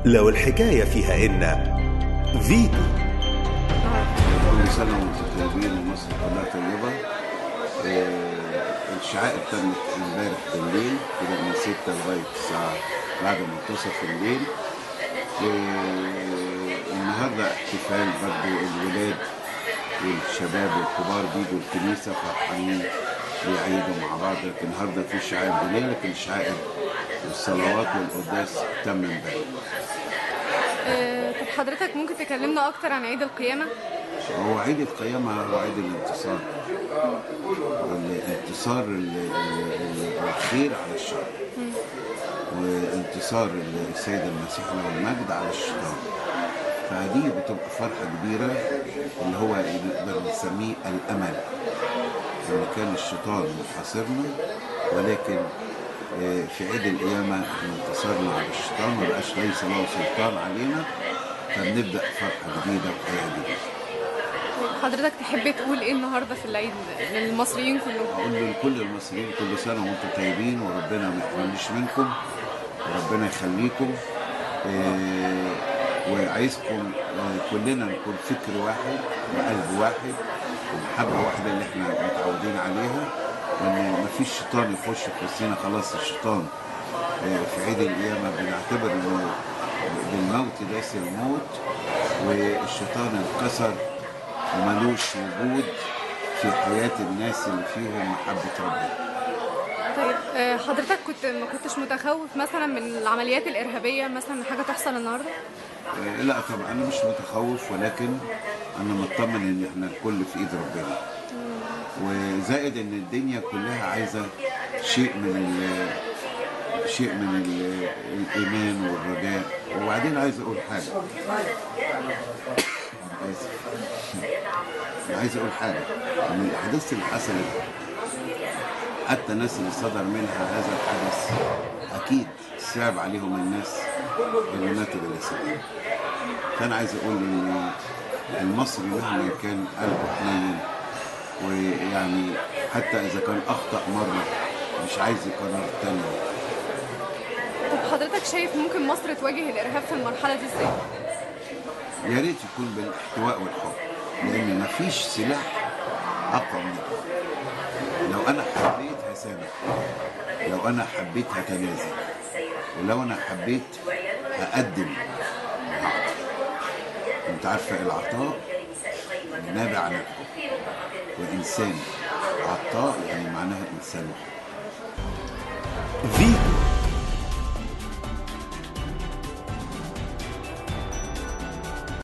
لو الحكاية فيها إن فيتو كل سنة وانتم طيبين ومصر كلها طيبة آه، الشعائر تمت امبارح بالليل كده من 6 لغاية الساعة بعد منتصف الليل والنهاردة احتفال برضو الولاد والشباب والكبار بيجوا الكنيسة فرحانين بيعيدوا مع بعض لكن النهارده في شعائر بالليل لكن الشعائر والصلوات والقداس تم امبارح آه، طب حضرتك ممكن تكلمنا اكتر عن عيد القيامه هو عيد القيامة هو عيد الانتصار الانتصار ال- ال- ال- الخير على الشر وانتصار السيد المسيح له المجد على الشيطان فدي بتبقى فرحة كبيرة اللي هو نقدر نسميه الأمل اللي كان الشيطان محاصرنا ولكن آه، في عيد القيامة احنا انتصرنا على الشيطان ما بقاش ليس له سلطان علينا فبنبدأ فرحة جديدة وحياة جديدة حضرتك تحب تقول ايه النهارده في العيد للمصريين كلهم اقول لكل المصريين كل سنه وانتم طيبين وربنا ما يحرمنيش منكم وربنا يخليكم آه، وعايزكم آه، كلنا نكون فكر واحد وقلب واحد ومحبه واحده اللي احنا متعودين عليها وان ما فيش شيطان يخش في وسطنا خلاص الشيطان آه، في عيد القيامه بنعتبر انه بالموت داس الموت والشيطان انكسر وملوش وجود في حياة الناس اللي فيهم محبة ربنا طيب آه، حضرتك كنت ما كنتش متخوف مثلا من العمليات الارهابيه مثلا حاجه تحصل النهارده آه، لا طبعا أنا مش متخوف ولكن أنا مطمن إن إحنا الكل في إيد ربنا وزائد إن الدنيا كلها عايزة شيء من ال شيء من ال الإيمان والرجاء وبعدين عايز أقول حاجة أنا آسف أنا عايز أقول حاجة من الأحداث اللي حصلت حتى الناس اللي صدر منها هذا الحدث أكيد صعب عليهم الناس اللي ماتوا بلا سبب فأنا عايز أقول إن المصري مهما كان قلبه حنين ويعني حتى إذا كان أخطأ مرة مش عايز يكرر تاني طب حضرتك شايف ممكن مصر تواجه الارهاب في المرحله دي ازاي يا ريت يكون بالاحتواء والحب لان مفيش سلاح اقوى من كده. لو انا حبيت هسامح لو انا حبيت هتنازل ولو انا حبيت هقدم وهعطي انت عارفه العطاء نابع عن الحب وانسان عطاء يعني معناها انسان محب فيتو